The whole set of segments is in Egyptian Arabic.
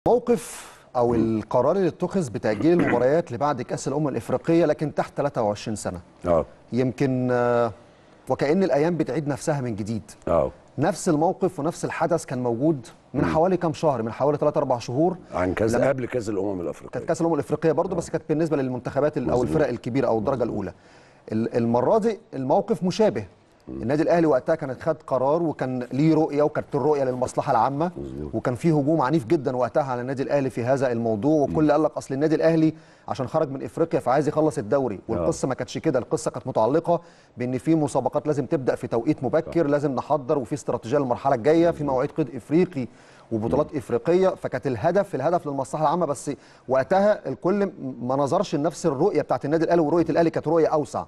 موقف او القرار اللي اتخذ بتاجيل المباريات لبعد كاس الامم الافريقيه لكن تحت 23 سنه اه يمكن آه، وكأن الايام بتعيد نفسها من جديد اه نفس الموقف ونفس الحدث كان موجود من حوالي كام شهر من حوالي 3 4 شهور عن كاس لما- قبل كاس الامم كانت الافريقيه كاس الامم الافريقيه برضه بس كانت بالنسبه للمنتخبات ال- او مظبوط. الفرق الكبيره او الدرجه الاولى ال- المره دي الموقف مشابه النادي الاهلي وقتها كان خد قرار وكان ليه رؤيه وكانت الرؤيه للمصلحه العامه وكان في هجوم عنيف جدا وقتها على النادي الاهلي في هذا الموضوع وكل قال لك اصل النادي الاهلي عشان خرج من افريقيا فعايز يخلص الدوري والقصه ما كانتش كده القصه كانت متعلقه بان في مسابقات لازم تبدا في توقيت مبكر لازم نحضر وفي استراتيجيه للمرحله الجايه في مواعيد قيد افريقي وبطولات افريقيه فكانت الهدف الهدف للمصلحه العامه بس وقتها الكل م- ما نظرش لنفس الرؤيه بتاعت النادي الاهلي ورؤيه الاهلي كانت رؤيه اوسع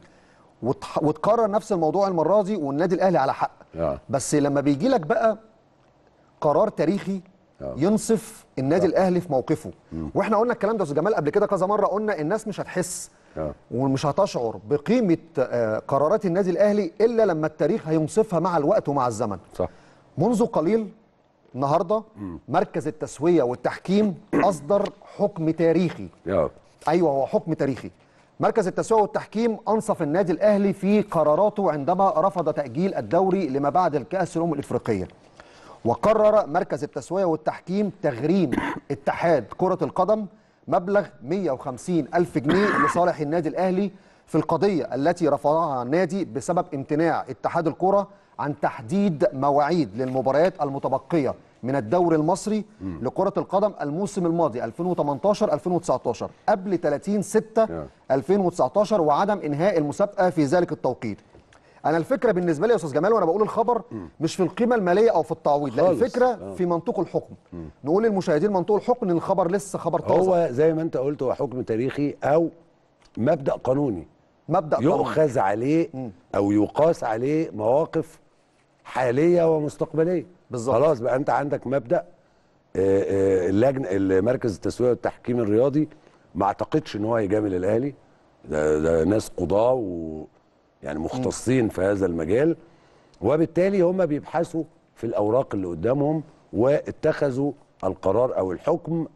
وتح- وتكرر نفس الموضوع المره دي والنادي الاهلي على حق آه. بس لما بيجي لك بقى قرار تاريخي آه. ينصف النادي الاهلي في موقفه واحنا قلنا الكلام ده يا استاذ جمال قبل كده كذا مره قلنا الناس مش هتحس آه. ومش هتشعر بقيمه آه، قرارات النادي الاهلي الا لما التاريخ هينصفها مع الوقت ومع الزمن صح منذ قليل النهارده مركز التسويه والتحكيم اصدر حكم تاريخي اه ايوه هو حكم تاريخي مركز التسويه والتحكيم انصف النادي الاهلي في قراراته عندما رفض تاجيل الدوري لما بعد الكاس الامم الافريقيه وقرر مركز التسويه والتحكيم تغريم اتحاد كره القدم مبلغ 150 الف جنيه لصالح النادي الاهلي في القضيه التي رفضها النادي بسبب امتناع اتحاد الكره عن تحديد مواعيد للمباريات المتبقيه من الدوري المصري لكره القدم الموسم الماضي 2018 2019 قبل 30 6 2019 وعدم انهاء المسابقه في ذلك التوقيت انا الفكره بالنسبه لي يا استاذ جمال وانا بقول الخبر مش في القيمه الماليه او في التعويض لا خالص. الفكره في منطوق الحكم نقول للمشاهدين منطوق الحكم ان الخبر لسه خبر طازه هو زي ما انت قلت هو حكم تاريخي او مبدا قانوني مبدا قانوني. يؤخذ عليه او يقاس عليه مواقف حاليه ومستقبليه بالظبط. خلاص بقى انت عندك مبدا آه، آه، اللجنه المركز التسويه والتحكيم الرياضي ما اعتقدش ان هو هيجامل الاهلي ده, ده ناس قضاه و يعني مختصين في هذا المجال وبالتالي هم بيبحثوا في الاوراق اللي قدامهم واتخذوا القرار او الحكم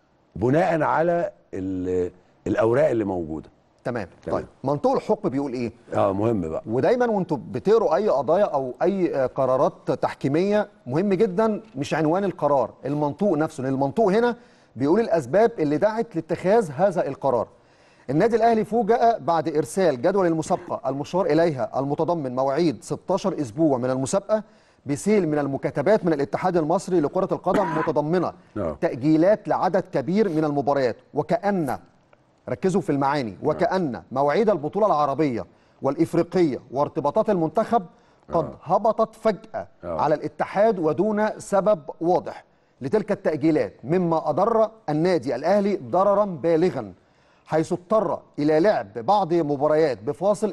بناء على ال- الاوراق اللي موجوده تمام تمام. طيب منطوق الحكم بيقول ايه اه مهم بقى ودايما وانتوا بتقروا اي قضايا او اي آه، قرارات تحكيميه مهم جدا مش عنوان القرار المنطوق نفسه لان المنطوق هنا بيقول الاسباب اللي دعت لاتخاذ هذا القرار النادي الاهلي فوجئ بعد ارسال جدول المسابقه المشار اليها المتضمن مواعيد 16 اسبوع من المسابقه بسيل من المكاتبات من الاتحاد المصري لكره القدم متضمنه نعم. تاجيلات لعدد كبير من المباريات وكان ركزوا في المعاني وكأن مواعيد البطولة العربية والإفريقية وارتباطات المنتخب قد هبطت فجأة آه. على الاتحاد ودون سبب واضح لتلك التأجيلات مما أضر النادي الأهلي ضررا بالغا حيث اضطر إلى لعب بعض مباريات بفاصل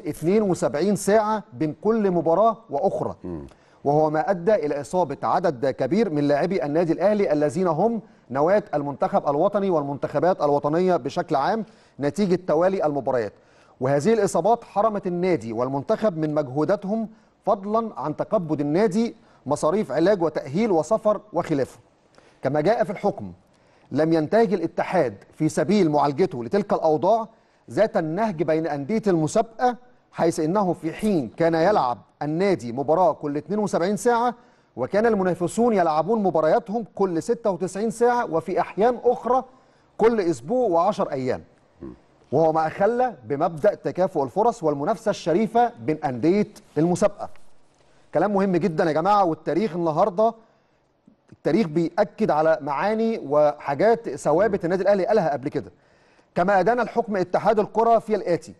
72 ساعة بين كل مباراة وأخرى وهو ما أدى إلى إصابة عدد كبير من لاعبي النادي الأهلي الذين هم نواة المنتخب الوطني والمنتخبات الوطنية بشكل عام نتيجة توالي المباريات وهذه الإصابات حرمت النادي والمنتخب من مجهوداتهم فضلا عن تكبد النادي مصاريف علاج وتأهيل وسفر وخلافه كما جاء في الحكم لم ينتهج الاتحاد في سبيل معالجته لتلك الأوضاع ذات النهج بين أندية المسابقة حيث إنه في حين كان يلعب النادي مباراة كل 72 ساعة وكان المنافسون يلعبون مبارياتهم كل 96 ساعة وفي أحيان أخرى كل أسبوع و10 أيام وهو ما أخل بمبدأ تكافؤ الفرص والمنافسة الشريفة بين أندية المسابقة كلام مهم جدا يا جماعة والتاريخ النهارده التاريخ بيأكد على معاني وحاجات ثوابت النادي الاهلي قالها قبل كده كما ادان الحكم اتحاد الكره في الاتي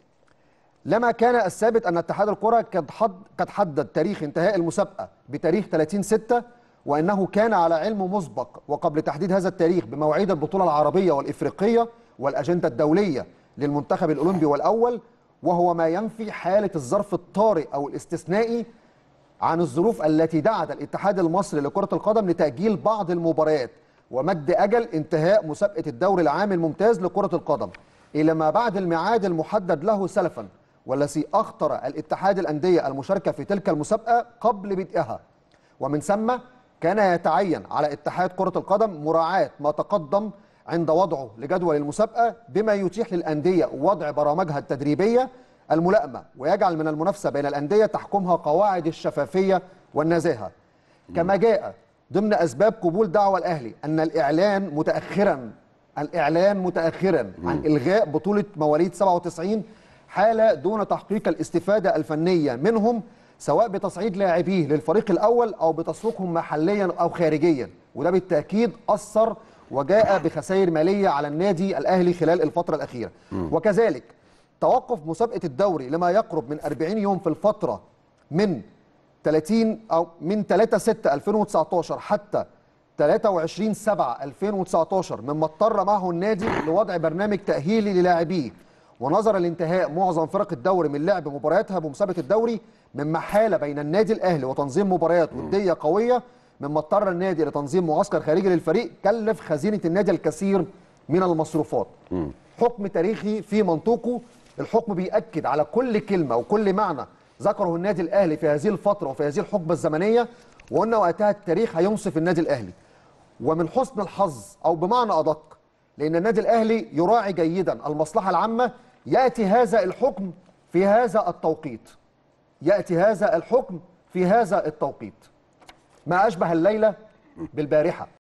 لما كان الثابت ان اتحاد الكره قد حد قد حدد تاريخ انتهاء المسابقه بتاريخ 30 6 وانه كان على علم مسبق وقبل تحديد هذا التاريخ بمواعيد البطوله العربيه والافريقيه والاجنده الدوليه للمنتخب الاولمبي والاول وهو ما ينفي حاله الظرف الطارئ او الاستثنائي عن الظروف التي دعت الاتحاد المصري لكرة القدم لتأجيل بعض المباريات ومد أجل انتهاء مسابقة الدوري العام الممتاز لكرة القدم إلى ما بعد الميعاد المحدد له سلفا والذي أخطر الاتحاد الأندية المشاركة في تلك المسابقة قبل بدءها ومن ثم كان يتعين على اتحاد كرة القدم مراعاة ما تقدم عند وضعه لجدول المسابقة بما يتيح للأندية وضع برامجها التدريبية الملائمة ويجعل من المنافسة بين الأندية تحكمها قواعد الشفافية والنزاهة كما جاء ضمن أسباب قبول دعوى الأهلي أن الإعلان متأخرا الإعلان متأخرا عن إلغاء بطولة مواليد 97 حالة دون تحقيق الاستفادة الفنية منهم سواء بتصعيد لاعبيه للفريق الأول أو بتسويقهم محليا أو خارجيا وده بالتأكيد أثر وجاء بخسائر مالية على النادي الأهلي خلال الفترة الأخيرة وكذلك توقف مسابقة الدوري لما يقرب من 40 يوم في الفترة من 30 أو من 3 6 2019 حتى 23 7 2019 مما اضطر معه النادي لوضع برنامج تأهيلي للاعبيه ونظرا لانتهاء معظم فرق الدوري من لعب مبارياتها بمسابقة الدوري مما حال بين النادي الأهلي وتنظيم مباريات ودية قوية مما اضطر النادي لتنظيم معسكر خارجي للفريق كلف خزينة النادي الكثير من المصروفات حكم تاريخي في منطوقه الحكم بيأكد على كل كلمة وكل معنى ذكره النادي الأهلي في هذه الفترة وفي هذه الحقبة الزمنية وقلنا وقتها التاريخ هينصف النادي الأهلي ومن حسن الحظ أو بمعنى أدق لأن النادي الأهلي يراعي جيدا المصلحة العامة يأتي هذا الحكم في هذا التوقيت يأتي هذا الحكم في هذا التوقيت ما أشبه الليلة بالبارحة